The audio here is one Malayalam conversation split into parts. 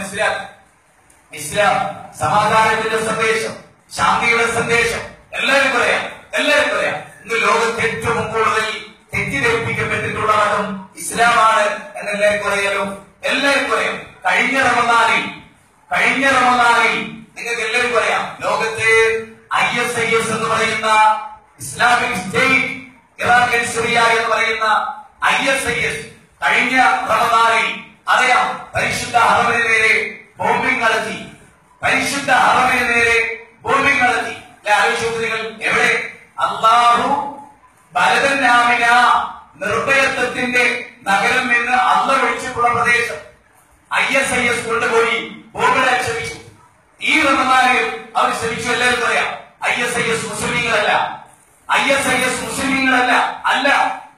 മനസ്സിലാക്കി ഇസ്ലാം സമാധാനത്തിന്റെ സന്ദേശം ശാന്തിയുടെ സന്ദേശം എല്ലാവരും പറയാം എല്ലാവരും പറയാം ഇന്ന് ലോകത്ത് ഏറ്റവും കൂടുതൽ തെറ്റിദ്ധരിപ്പിക്കപ്പെട്ടിട്ടുള്ളതും ഇസ്ലാമാണ് എന്നെല്ലാവർക്കും അറിയാലോ എല്ലാവർക്കും അറിയാം കഴിഞ്ഞ റമദാനിൽ കഴിഞ്ഞ റമദാനിൽ നിങ്ങൾക്ക് എല്ലാവരും പറയാം ലോകത്തെ ഐ എസ് ഐ എസ് എന്ന് പറയുന്ന ഇസ്ലാമിക് സ്റ്റേറ്റ് ഇറാഖൻ സിറിയ എന്ന് പറയുന്ന ഐ എസ് ഐ എസ് കഴിഞ്ഞ റമദാനിൽ അറിയാം പരിശുദ്ധ ഹറമിന് നേരെ ബോംബിംഗ് നടത്തി പരിശുദ്ധ ഹറമിന് നേരെ ബോംബിംഗ് നടത്തി അല്ലെ ആലോചിച്ചു നിങ്ങൾ എവിടെ അള്ളാഹു ഭരതനാമിന നിർഭയത്വത്തിന്റെ നഗരം എന്ന് അള്ള വിളിച്ചിട്ടുള്ള പ്രദേശം ഐ എസ് ഐ എസ് കൊണ്ടുപോയി ബോംബിടാൻ ശ്രമിച്ചു ഈ റമദാനിൽ അവർ ശ്രമിച്ചു എല്ലാവരും പറയാം ഐ എസ് ഐ എസ് മുസ്ലിങ്ങളല്ല ഐ എസ് ഐ എസ് മുസ്ലിങ്ങളല്ല അല്ല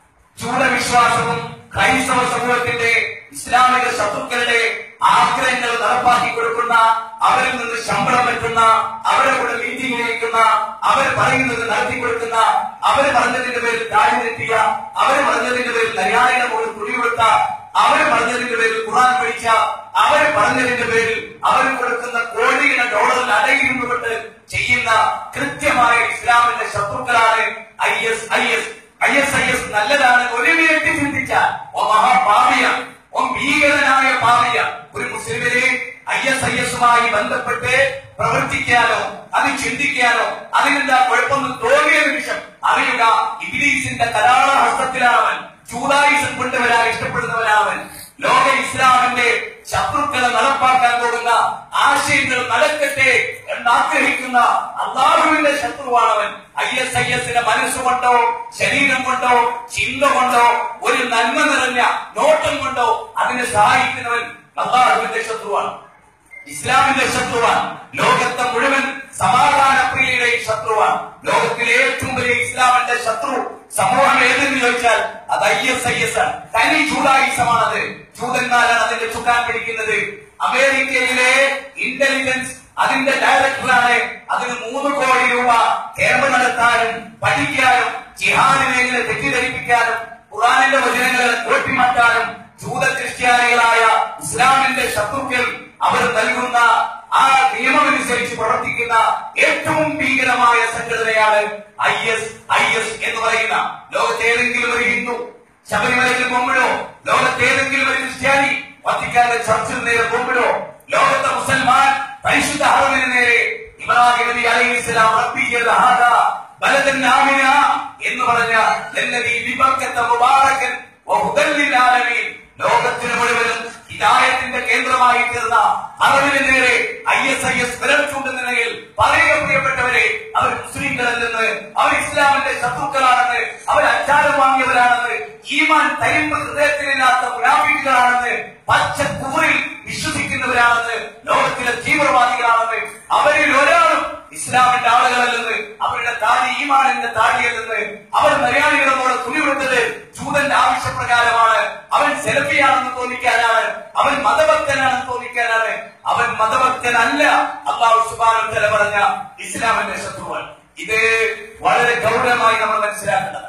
ചൂടവിശ്വാസവും ക്രൈസ്തവ സമൂഹത്തിന്റെ ഇസ്ലാമിക ശത്രുക്കളുടെ ആഗ്രഹങ്ങൾ നടപ്പാക്കി കൊടുക്കുന്ന അവരിൽ നിന്ന് ശമ്പളം പറ്റുന്ന അവരെ കൂടെ മീറ്റിംഗ് നയിക്കുന്ന അവർ പറയുന്നത് നടത്തി കൊടുക്കുന്ന അവർ പറഞ്ഞതിന്റെ പേരിൽ താഴെ തെറ്റിയ അവർ പറഞ്ഞതിന്റെ പേരിൽ നര്യായണ പോലെ കുടികൊടുത്ത അവർ പറഞ്ഞതിന്റെ പേരിൽ ഖുറാൻ പഠിച്ച അവർ പറഞ്ഞതിന്റെ പേരിൽ അവർ കൊടുക്കുന്ന കോടിയുടെ ഡോളറിൽ അടയിരുന്നുകൊണ്ട് ചെയ്യുന്ന കൃത്യമായ ഇസ്ലാമിന്റെ ശത്രുക്കളാണ് I S I S I S I S നല്ലതാണ് ഒരു വ്യക്തി ചിന്തിച്ചാൽ ഓ മഹാപാവിയ ഓ ഭീകരനായ പാവിയ ഒരു മുസ്ലിമിനെ ഐ എസ് ഐ എസുമായി ബന്ധപ്പെട്ട് പ്രവർത്തിക്കാനോ അത് ചിന്തിക്കാനോ അതിനെന്താ കുഴപ്പമൊന്നും തോന്നിയ നിമിഷം അറിയുക ഇബ്ലീസിന്റെ കരാള ഹസ്തത്തിലാവൻ ചൂതായുസം കൊണ്ടുവരാൻ ഇഷ്ടപ്പെടുന്നവനാവൻ ലോക ഇസ്ലാമിന്റെ ശത്രുക്കളെ നടപ്പാക്കാൻ പോകുന്ന ആശയങ്ങൾ നടക്കട്ടെ എന്നാഗ്രഹിക്കുന്ന അള്ളാഹുവിന്റെ ശത്രുവാണവൻ ഐ എസ് ഐ എസിന്റെ മനസ്സുകൊണ്ടോ ശരീരം കൊണ്ടോ ചിന്ത കൊണ്ടോ ഒരു നന്മ നിറഞ്ഞ നോട്ടം കൊണ്ടോ അതിനെ സഹായിക്കുന്നവൻ അള്ളാഹുവിന്റെ ശത്രുവാണ് ഇസ്ലാമിന്റെ ശത്രുവാൻ ലോകത്തെ മുഴുവൻ സമാധാനപ്രിയയുടെ ശത്രുവാൻ ലോകത്തിലെ ഏറ്റവും വലിയ ഇസ്ലാമിന്റെ ശത്രു സമൂഹം ഏതെന്ന് ചോദിച്ചാൽ അത് ഐ എസ് ഐ എസ് ആണ് തനി ജൂഡായിസമാണത് ജൂതന്മാരാണ് അതിന്റെ ചുക്കാൻ പിടിക്കുന്നത് അമേരിക്കയിലെ ഇന്റലിജൻസ് അതിന്റെ ഡയറക്ടറാണ് അതിന് മൂന്ന് കോടി രൂപ ക്യാമ്പ് നടത്താനും പഠിക്കാനും ജിഹാദിനെ എങ്ങനെ തെറ്റിദ്ധരിപ്പിക്കാനും ഖുറാനിന്റെ വചനങ്ങൾ കോട്ടിമാറ്റാനും ജൂത ക്രിസ്ത്യാനികളായ ഇസ്ലാമിന്റെ ശത്രുക്കൾ അവർ നൽകുന്ന ആ നിയമമനുസരിച്ച് പ്രവർത്തിക്കുന്ന ഏറ്റവും ഭീകരമായ സംഘടനയാണ് ഐ എസ് ഐ എസ് എന്ന് പറയുന്ന ലോകത്തെ ഏതെങ്കിലും ഒരു ഹിന്ദു ശബരിമലയിൽ പോകുമ്പോഴോ ലോകത്തെ ഏതെങ്കിലും ഒരു ക്രിസ്ത്യാനി വത്തിക്കാന്റെ ചർച്ചിൽ നേരെ പോകുമ്പോഴോ ലോകത്തെ മുസൽമാൻ പരിശുദ്ധ ഹറമിന് നേരെ ഇബ്രാഹിം നബി അലൈഹി ഇസ്ലാം റബ്ബിയൽ ഹാദ ബലദൻ ആമിന എന്ന് പറഞ്ഞ ലല്ലദീ ബിബർക്കത്ത മുബാറകൻ വഹുദൽ ലിൽ ആലമീൻ ലോകത്തിന് മുഴുവനും ഹിദായത്തിന്റെ കേന്ദ്രമായി തീർന്ന അറിവിന് നേരെ ഐ എസ് ഐ എസ് വിരൽ ചൂണ്ടുന്നതിൽ പറയുക പ്രിയപ്പെട്ടവരെ അവർ മുസ്ലിങ്ങളല്ലെന്ന് അവർ ഇസ്ലാമിന്റെ ശത്രുക്കളാണെന്ന് അവർ അച്ചാരം വാങ്ങിയവരാണെന്ന് ഈമാൻ തരിമ്പ് ഹൃദയത്തിലില്ലാത്ത മുനാഫിക്കുകളാണെന്ന് പച്ച കൂറിൽ വിശ്വസിക്കുന്നവരാണെന്ന് ലോകത്തിലെ തീവ്രവാദികളാണെന്ന് അവരിൽ ഒരാളും ഇസ്ലാമിന്റെ ആളുകളല്ലെന്ന് അവരുടെ താടി ഈമാനിന്റെ താടിയല്ലെന്ന് അവർ മലയാളികളോട് തുണിവിടുന്നത് ജൂതന്റെ ആവശ്യപ്രകാരമാണ് അവൻ സെലഫിയാണെന്ന് തോന്നിക്കാനാണ് അവൻ മതഭക്തനാണെന്ന് തോന്നിക്കാനാണ് അവൻ മതഭക്തനല്ല അള്ളാഹു സുബാനം തല പറഞ്ഞ ഇസ്ലാമിന്റെ ശത്രുവാൻ ഇത് വളരെ ഗൗരവമായി നമ്മൾ മനസ്സിലാക്കേണ്ടതാണ്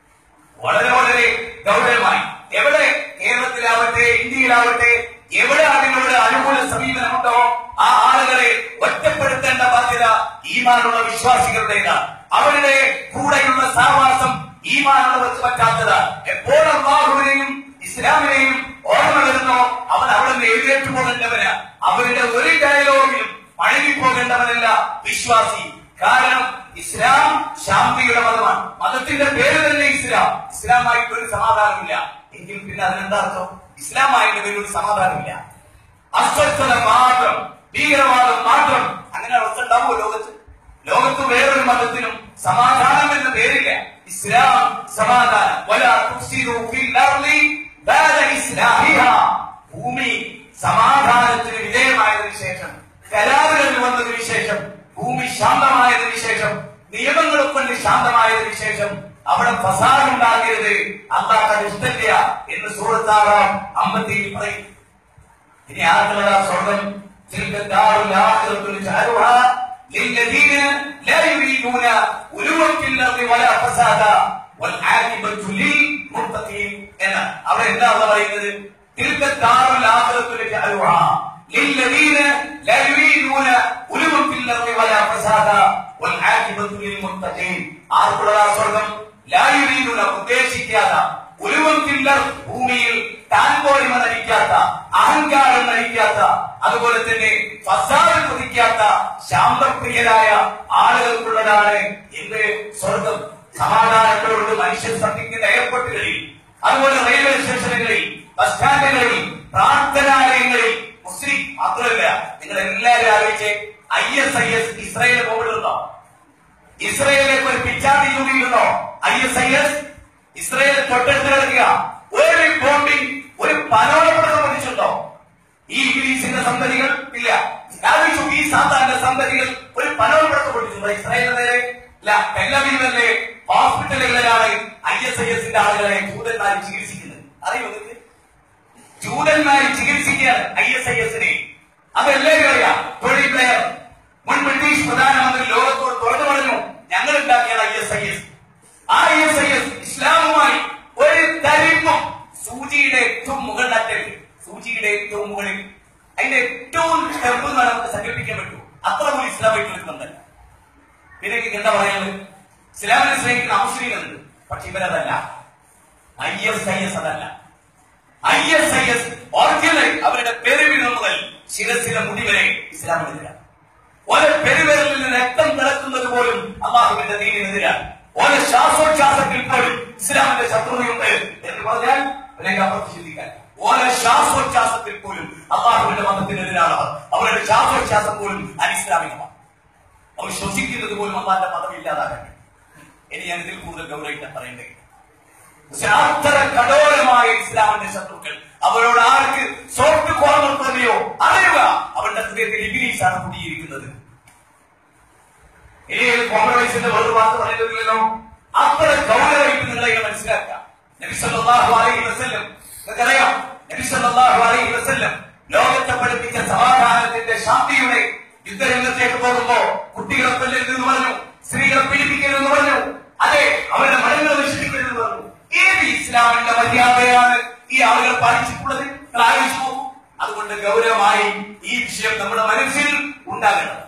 വളരെ വളരെ ഗൗരവമായി എവിടെ കേരളത്തിലാവട്ടെ ഇന്ത്യയിലാവട്ടെ എവിടെ അതിനോട് അനുകൂല സമീപനമുണ്ടോ ആ ആളുകളെ ഒറ്റപ്പെടുത്തേണ്ട ബാധ്യത ഈമാനുള്ള വിശ്വാസികളുടേതാണ് അവരുടെ കൂടെയുള്ള സഹവാസം ഈമാനുള്ളവർക്ക് പറ്റാത്തതാണ് എപ്പോൾ അള്ളാഹുവിനെയും ഇസ്ലാമിനെയും ഓർമ്മ വരുന്നോ അവൻ അവിടെ നിന്ന് എഴുന്നേറ്റ് പോകേണ്ടവന് അവരുടെ ഒരു ഡയലോഗിലും വഴങ്ങിപ്പോകേണ്ടവനല്ല വിശ്വാസി കാരണം ഇസ്ലാം ശാന്തിയുടെ മതമാണ് മതത്തിന്റെ പേര് തന്നെ ഇസ്ലാം ഇസ്ലാമായിട്ട് ഒരു സമാധാനമില്ല എങ്കിൽ പിന്നെ അതിനെന്താ അർത്ഥം ഇസ്ലാമായിട്ട് പേരിൽ ഒരു സമാധാനമില്ല അസ്വസ്ഥത മാത്രം ഭീകരവാദം മാത്രം അങ്ങനെ അവസ്ഥ ഉണ്ടാവുമോ ലോകത്ത് ലോകത്ത് വേറൊരു മതത്തിനും സമാധാനം എന്ന പേരില്ല ഇസ്ലാം സമാധാനം വലാ തുഫ്സിദു ഫിൽ അർളി ബഅദ ഇസ്ലാഹിഹാ ഭൂമി സമാധാനത്തിന് വിധേയമായതിനു ശേഷം കരാറുകൾ വന്നതിനു ശേഷം ഭൂമി ശാന്തമായതിനു ശേഷം നിയമങ്ങൾ കൊണ്ട് ശാന്തമായതിനു ശേഷം അവിടെ ഫസാദ് ഉണ്ടാക്കരുത് അള്ളാഹ് ഇഷ്ടമില്ല എന്ന് സൂറത്താറാം അമ്പത്തിയിൽ പറയും ഇനി ആർക്കുള്ള സ്വർഗം تلك الدار الآخرة نجعلها للذين لا يريدون علوا في الأرض ولا فسادا والعاقبة للمتقين എന്ന് അവിടെ എന്താ അള്ളാഹ് പറയുന്നത് تلك الدار الآخرة نجعلها للذين لا يريدون علوا في الارض ولا فسادا والعاقبة للمتقين ആർക്കുള്ളതാ സ്വർഗം ലാ യുരീദുന ഉദ്ദേശിക്കാത്ത ഉലുവം ഫില്ലർ ഭൂമിയിൽ താൻ പോലിമ നടിക്കാത്ത അഹങ്കാരം നടിക്കാത്ത അതുപോലെ തന്നെ ഫസാദ് കുതിക്കാത്ത ശാന്തപ്രിയരായ ആളുകൾക്കുള്ളതാണ് എന്ത് സ്വർഗം സമാധാനത്തോട് മനുഷ്യൻ സന്ധിക്കുന്ന എയർപോർട്ടുകളിൽ അതുപോലെ റെയിൽവേ സ്റ്റേഷനുകളിൽ ബസ് സ്റ്റാൻഡുകളിൽ പ്രാർത്ഥനാലയങ്ങളിൽ മുസ്ലിം മാത്രമല്ല നിങ്ങൾ എല്ലാവരും ആലോചിച്ച് I S I S Israel പോകുന്നുണ്ടോ ഇസ്രയേലിലേക്ക് ഒരു പിച്ചാത്തി യൂണിയുണ്ടോ I S I S Israel തൊട്ടടുത്ത് കിടക്കുക ഒരു ബോംബിംഗ് ഒരു പനോളപ്പെടുന്ന പഠിച്ചിട്ടുണ്ടോ ഈ ഇംഗ്ലീഷിന്റെ സന്തതികൾ ഇല്ല ആലോചിച്ചു ഈ സാധാരണ സന്തതികൾ ഒരു പനോളപ്പെടുത്ത പഠിച്ചിട്ടുണ്ടോ ഇസ്രായേൽ നേരെ ഇല്ല ടെല്ലവീവല്ലേ ഹോസ്പിറ്റലുകളിലാണ് ഐ എസ് ഐ എസിന്റെ ആളുകളെ ജൂതന്മാർ ചികിത്സിക്കുന്നത് അറിയോ നിങ്ങൾക്ക് ജൂതന്മാരെ ചികിത്സിക്കുകയാണ് ഐ എസ് ഐ എസിനെ അതെല്ലാവരും അറിയാം ടോണി പ്ലെയർ മുൻ ബ്രിട്ടീഷ് പ്രധാനമന്ത്രി ലോകത്തോട് തുറന്നു പറഞ്ഞു ഞങ്ങൾ ഉണ്ടാക്കിയ ഐ എസ് ഐ എസ് ആ ഐ എസ് ഐ എസ് ഇസ്ലാമുമായി ഒരു തരിമ്പും സൂചിയുടെ ഏറ്റവും മുകളിലത്തെ സൂചിയുടെ ഏറ്റവും മുകളിൽ അതിന്റെ ഏറ്റവും സ്റ്റെപ്പ് എന്ന് നമുക്ക് സങ്കല്പിക്കാൻ പറ്റൂ അത്ര പോലും ഇസ്ലാമായിട്ട് നിൽക്കുന്നുണ്ടല്ല പിന്നെ എനിക്ക് എന്താ പറയുന്നത് ഇസ്ലാമിനെ സ്നേഹിക്കുന്ന മുസ്ലിങ്ങളുണ്ട് പക്ഷെ ഇവരതല്ല ഐ എസ് ഐ എസ് അതല്ല I S I S original അവരുടെ പെരുവിധം മുതൽ ശിരസിലെ മുടി വരെ ഇസ്ലാമിനെതിരാണ് ഓരോ പെരുവിരലിൽ നിന്ന് രക്തം തിളക്കുന്നത് പോലും അള്ളാഹുവിന്റെ ദീനിനെതിരാണ് ഓരോ ശ്വാസോച്ഛ്വാസത്തിൽ പോലും ഇസ്ലാമിന്റെ ശത്രുതയുണ്ട് എന്ന് പറഞ്ഞാൽ അല്ലെങ്കിൽ അപ്പുറത്ത് ചിന്തിക്കാൻ ഓരോ ശ്വാസോച്ഛ്വാസത്തിൽ പോലും അള്ളാഹുവിന്റെ മതത്തിനെതിരാണ് അവർ. അവരുടെ ശ്വാസോച്ഛ്വാസം പോലും അനിസ്ലാമികമാണ് അവർ ശ്വസിക്കുന്നത് പോലും അള്ളാന്റെ മതം ഇല്ലാതാകട്ടെ ഇനി ഞാൻ ഇതിൽ കൂടുതൽ ഗൗരവിക്കാൻ പറയേണ്ടത് പക്ഷെ അത്ര കഠോരമായ ഇസ്ലാമിന്റെ ശത്രുക്കൾ അവരോട് ആർക്ക് സോഫ്റ്റ് കോർണർ തോന്നിയോ അറിയുക അവരുടെ ഹൃദയത്തിൽ ഇബിലീസാണ് കുടിയിരിക്കുന്നത് ഇനി കോംപ്രമൈസിന്റെ വേറൊരു വാക്ക് പറയുന്നില്ലല്ലോ അത്ര ഗൗരവമായിട്ട് നിങ്ങളെ ഇങ്ങനെ മനസ്സിലാക്കാം നബി സല്ലല്ലാഹു അലൈഹി വസല്ലം നിങ്ങൾക്കറിയാം നബി സല്ലല്ലാഹു അലൈഹി വസല്ലം ലോകത്തെ പഠിപ്പിച്ച സമാധാനത്തിന്റെ ശാന്തിയുടെ യുദ്ധരംഗത്തേക്ക് പോകുമ്പോ കുട്ടികളെ കൊല്ലരുതെന്ന് പറഞ്ഞു സ്ത്രീകളെ പീഡിപ്പിക്കരുതെന്ന് പറഞ്ഞു അതെ അവരുടെ മരങ്ങൾ നശിപ്പിക്കരുതെന്ന് പറഞ്ഞു ഏത് ഇസ്ലാമിന്റെ മര്യാദയാണ് ഈ ആളുകൾ പാലിച്ചിട്ടുള്ളത് നിങ്ങൾ ആലോചിച്ചു നോക്കൂ അതുകൊണ്ട് ഗൗരവമായി ഈ വിഷയം നമ്മുടെ മനസ്സിൽ ഉണ്ടാകണം